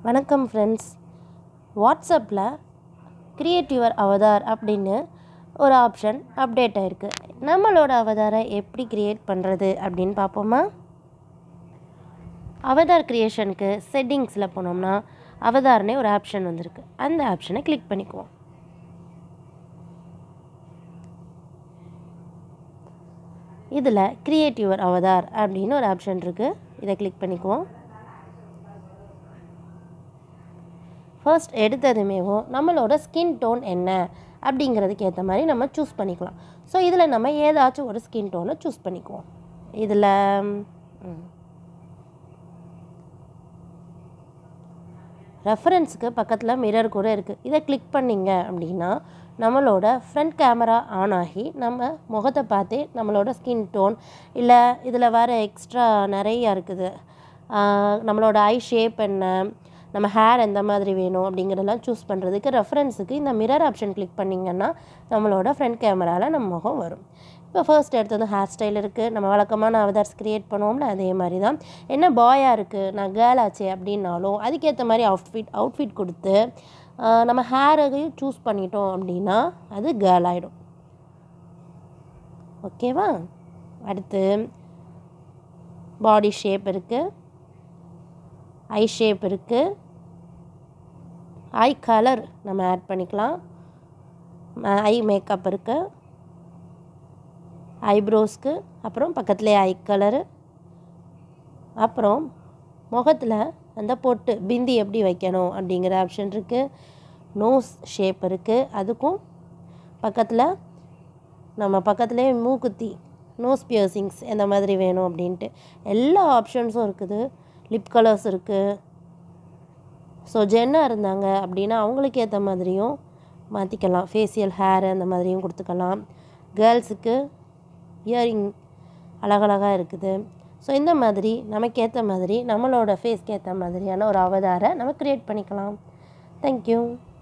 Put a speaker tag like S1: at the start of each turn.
S1: வணக்கம் ஃப்ரெண்ட்ஸ் வாட்ஸ்அப்பில் create your Avatar அப்படின்னு ஒரு ஆப்ஷன் அப்டேட் ஆகிருக்கு நம்மளோட அவதாரை எப்படி கிரியேட் பண்ணுறது அப்படின்னு பார்ப்போமா அவதார் கிரியேஷனுக்கு செட்டிங்ஸில் போனோம்னா அவதார்னே ஒரு ஆப்ஷன் வந்திருக்கு அந்த ஆப்ஷனை கிளிக் பண்ணிக்குவோம் இதில் கிரியேட் யுவர் அவதார் அப்படின்னு ஒரு ஆப்ஷன் இருக்குது இதை கிளிக் பண்ணிக்குவோம் ஃபர்ஸ்ட் எடுத்ததுமேவும் நம்மளோட ஸ்கின் டோன் என்ன அப்படிங்கிறதுக்கு ஏற்ற மாதிரி நம்ம சூஸ் பண்ணிக்கலாம் ஸோ இதில் நம்ம ஏதாச்சும் ஒரு ஸ்கின் டோனை சூஸ் பண்ணிக்குவோம் இதில் ரெஃபரன்ஸுக்கு பக்கத்தில் மிரர் கூட இருக்குது இதை கிளிக் பண்ணிங்க அப்படின்னா நம்மளோட ஃப்ரண்ட் கேமரா ஆன் ஆகி நம்ம முகத்தை பார்த்தே நம்மளோட ஸ்கின் டோன் இல்லை இதில் வேறு எக்ஸ்ட்ரா நிறையா இருக்குது நம்மளோட ஐ ஷேப் என்ன நம்ம ஹேர் எந்த மாதிரி வேணும் அப்படிங்கிறதெல்லாம் சூஸ் பண்ணுறதுக்கு ரெஃபரன்ஸுக்கு இந்த மிரர் ஆப்ஷன் கிளிக் பண்ணிங்கன்னா நம்மளோட ஃப்ரண்ட் கேமராவில் நம்ம முகம் வரும் இப்போ ஃபர்ஸ்ட் எடுத்தது ஹேர் ஸ்டைல் இருக்குது நம்ம வழக்கமான அவதார்ஸ் க்ரியேட் பண்ணுவோம்ல அதே மாதிரி தான் என்ன பாயாக இருக்குது நான் கேர்ள் ஆச்சே அப்படின்னாலும் அதுக்கேற்ற மாதிரி அவுட்ஃபிட் அவுட்ஃபிட் கொடுத்து நம்ம ஹேரையும் சூஸ் பண்ணிட்டோம் அப்படின்னா அது கேர்ள் ஆகிடும் ஓகேவா அடுத்து பாடி ஷேப் இருக்குது ஐ ஷேப் இருக்குது ஐ கலர் நம்ம ஆட் பண்ணிக்கலாம் ஐ மேக்கப் இருக்குது ஐப்ரோஸ்க்கு அப்புறம் பக்கத்துலேயே ஐ கலரு அப்புறம் முகத்தில் அந்த பொட்டு பிந்தி எப்படி வைக்கணும் அப்படிங்கிற ஆப்ஷன் இருக்குது நோஸ் ஷேப் இருக்குது அதுக்கும் பக்கத்தில் நம்ம பக்கத்துலேயே மூக்குத்தி நோஸ் பியர்சிங்ஸ் எந்த மாதிரி வேணும் அப்படின்ட்டு எல்லா ஆப்ஷன்ஸும் இருக்குது லிப் கலர்ஸ் இருக்குது ஸோ ஜென்னாக இருந்தாங்க அப்படின்னா அவங்களுக்கு ஏற்ற மாதிரியும் மாற்றிக்கலாம் ஃபேஷியல் ஹேர் அந்த மாதிரியும் கொடுத்துக்கலாம் கேர்ள்ஸுக்கு இயரிங் அழகழகாக இருக்குது ஸோ இந்த மாதிரி நமக்கு ஏற்ற மாதிரி நம்மளோட ஃபேஸ்க்கு ஏற்ற மாதிரியான ஒரு அவதாரை நம்ம க்ரியேட் பண்ணிக்கலாம் தேங்க்யூ